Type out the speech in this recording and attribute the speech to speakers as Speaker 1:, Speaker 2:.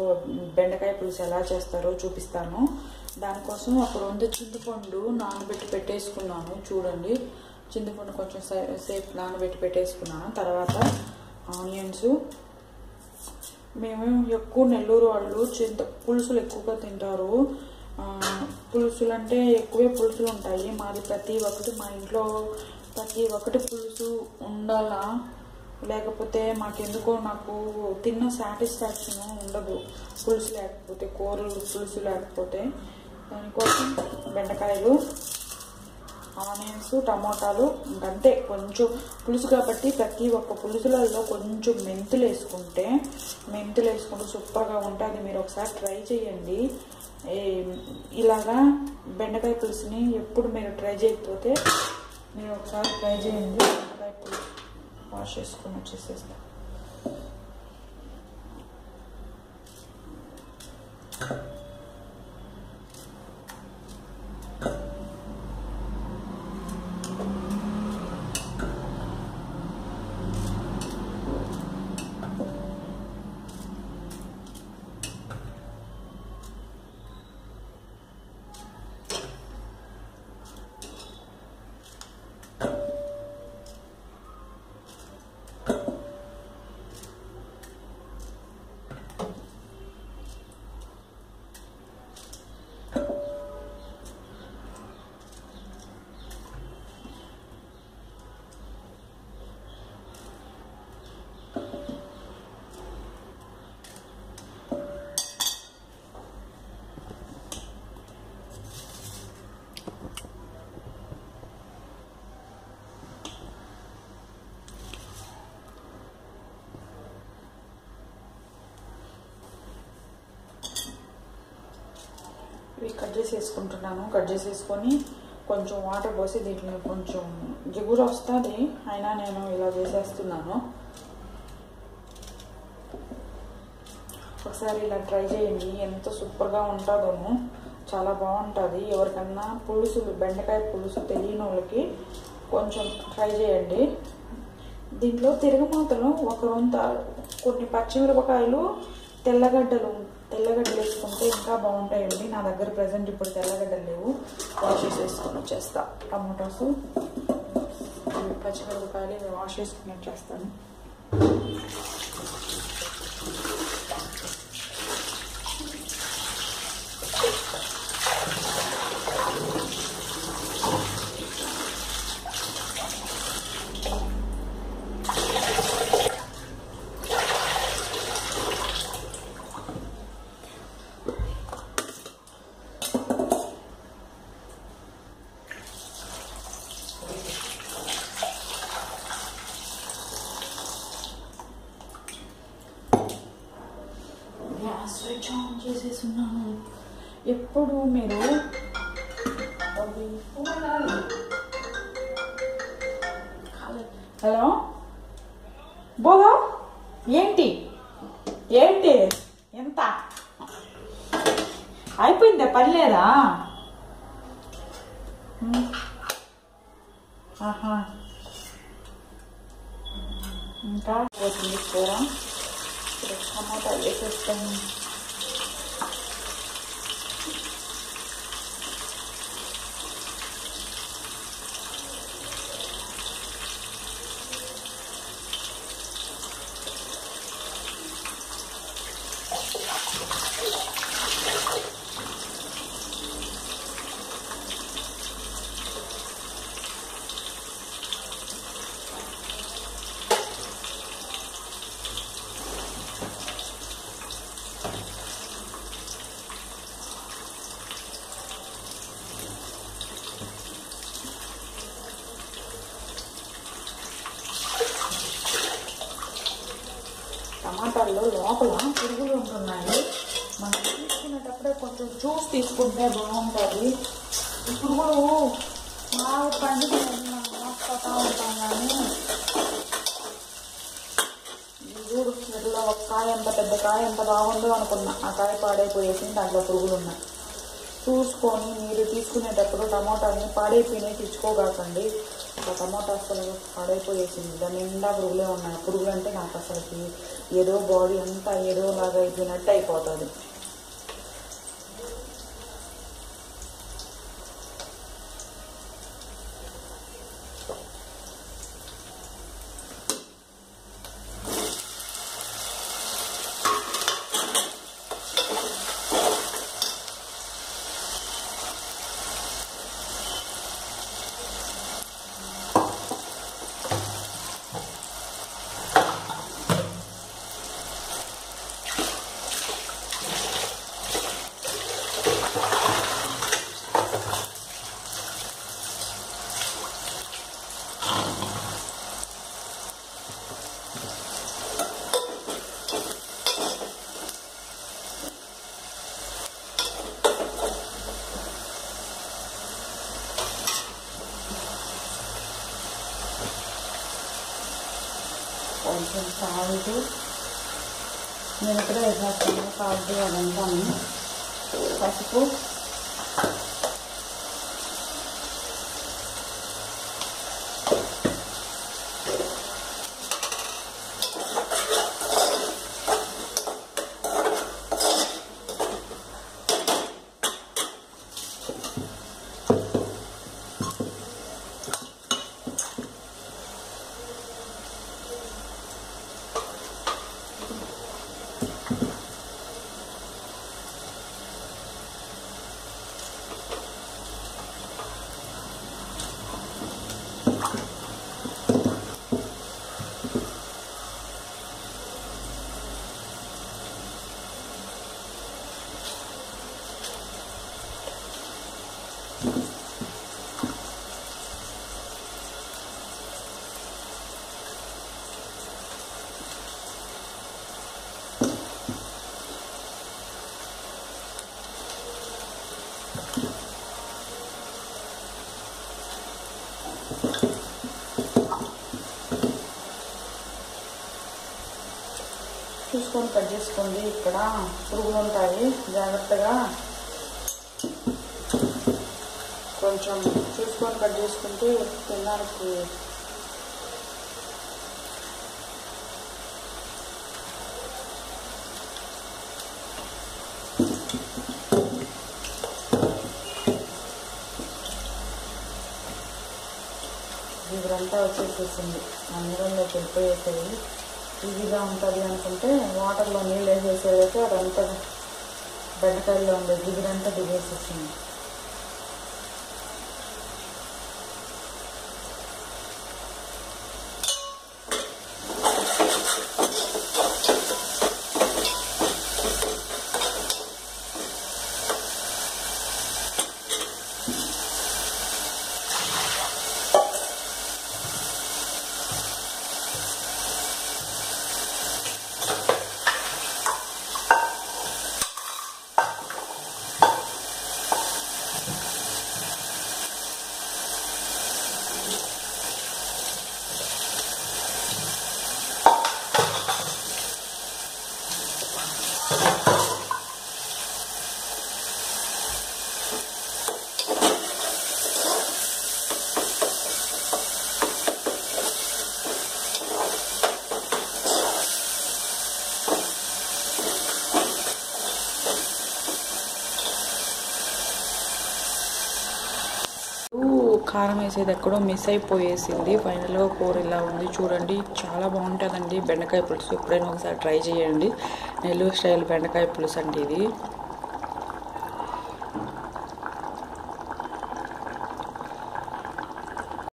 Speaker 1: బెండకాయ పులుసు ఎలా చేస్తారో చూపిస్తాను దానికోసం ఒక రెండు చింతపండు నానబెట్టి పెట్టేసుకున్నాను చూడండి చింతపండు కొంచెం సే- సేపు నానబెట్టి పెట్టేసుకున్నాను తర్వాత ఆనియన్స్ మేము ఎక్కువ నెల్లూరు వాళ్ళు చింత పులుసులు ఎక్కువగా తింటారు ఆ, పులుసులు అంటే ఎక్కువే పులుసులు ఉంటాయి మాది ప్రతి ఒక్కటి మా ఇంట్లో ప్రతి ఒక్కటి పులుసు ఉండాలా లేకపోతే మాకెందుకో నాకు తిన్న సాటిస్ఫాక్షన్ ఉండదు పులుసు లేకపోతే కూరలు పులుసు లేకపోతే దానికోసం బెండకాయలు ఆనియన్స్ టమోటాలు ఇంకంతే కొంచెం పులుసు కాబట్టి ప్రతి ఒక్క పులుసులలో కొంచెం మెంతులు వేసుకుంటే మెంతులు వేసుకుంటే సూపర్గా ఉంటుంది మీరు ఒకసారి ట్రై చేయండి ఏ- ఇలాగా బెండకాయ పులుసుని ఎప్పుడు మీరు ట్రై చేయకపోతే మీరు ఒకసారి ట్రై చేయండి బెండకాయ పులుసు వాష్ చేసుకొని వచ్చేసేస్తా ఇవి కట్ చేసేసుకుంటున్నాను కట్ చేసేసుకొని కొంచెం వాటర్ పోసి దీంట్లో కొంచెం జిగురు వస్తుంది అయినా నేను ఇలా చేసేస్తున్నాను ఒకసారి ఇలా ట్రై చేయండి ఎంత సూపర్గా ఉంటుందోను చాలా బాగుంటుంది ఎవరికన్నా పులుసు బెండకాయ పులుసు తెలియని వాళ్ళకి కొంచెం ట్రై చేయండి దీంట్లో తిరగమాతలో ఒక రొంత కొన్ని పచ్చిమిరపకాయలు తెల్లగడ్డలు తెల్లగడ్డలు వేసుకుంటే ఇంకా బాగుంటాయండి నా దగ్గర ప్రజెంట్ ఇప్పుడు తెల్లగడ్డలు లేవు వాష్ చేసేసుకొని వచ్చేస్తా టమాటోస్ ఇవి పచ్చిమిరపకాయలు ఇవి వాష్ చేసుకుని వచ్చేస్తాను గ్యాస్ స్విచ్ ఆన్ చేసేసున్నాను ఎప్పుడు మీరు అవి హలో బోలో ఏంటి ఏంటి ఎంత అయిపోయిందా పని లేదా ఉమ్. ఆహా ఇంకా పోతుంది కూర ఇప్పుడు టమాటా వేసేస్తాను టమాటాల్లో లోపల పురుగులు ఉంటున్నాయి మనం తీసుకునేటప్పుడే కొంచెం చూసి తీసుకుంటే బాగుంటుంది ఈ పురుగులు బాగా పండుగ మోసుకుంటా ఉంటాం కానీ ఈ చూడు వీటిలో ఒక కాయ ఎంత పెద్ద కాయ ఎంత బాగుందో అనుకున్నా ఆ కాయ పాడైపోయేసి దాంట్లో పురుగులు ఉన్నాయి చూసుకొని మీరు తీసుకునేటప్పుడు టమాటాని పాడైపోయినాయి తెచ్చుకోగాకండి ఆ టమాటా అసలు పాడైపోయేసింది దాని నిండా పురుగులే ఉన్నాయి పురుగులు అంటే నాకు అసలుకి ఏదో బాడీ అంతా ఏదో లాగా అయిపోయినట్టు అయిపోతుంది కొంచెం సాల్ట్ నేను ఇక్కడ వేసేస్తాను సాల్ట్ అదంతాను పసుపు చూసుకొని కట్ చేసుకోండి ఇక్కడ పురుగులు ఉంటాయి జాగ్రత్తగా కొంచెం చూసుకొని కట్ చేసుకుంటే తినడానికి ఇదంతా వచ్చేసేసింది అందులోకి వెళ్ళిపోయేసేది ఈజీగా ఉంటుంది అనుకుంటే వాటర్లో నీళ్ళు వేసేసేదైతే అదంతా బెండకాయల్లో ఉండే జిగురంతా దిగేసేసింది కారం వేసేది ఎక్కడో మిస్ అయిపోయేసింది ఫైనల్గా కూర ఇలా ఉంది చూడండి చాలా బాగుంటుందండి బెండకాయ పులుసు ఎప్పుడైనా ఒకసారి ట్రై చేయండి నెల్లూరు స్టైల్ బెండకాయ పులుసు అండి ఇది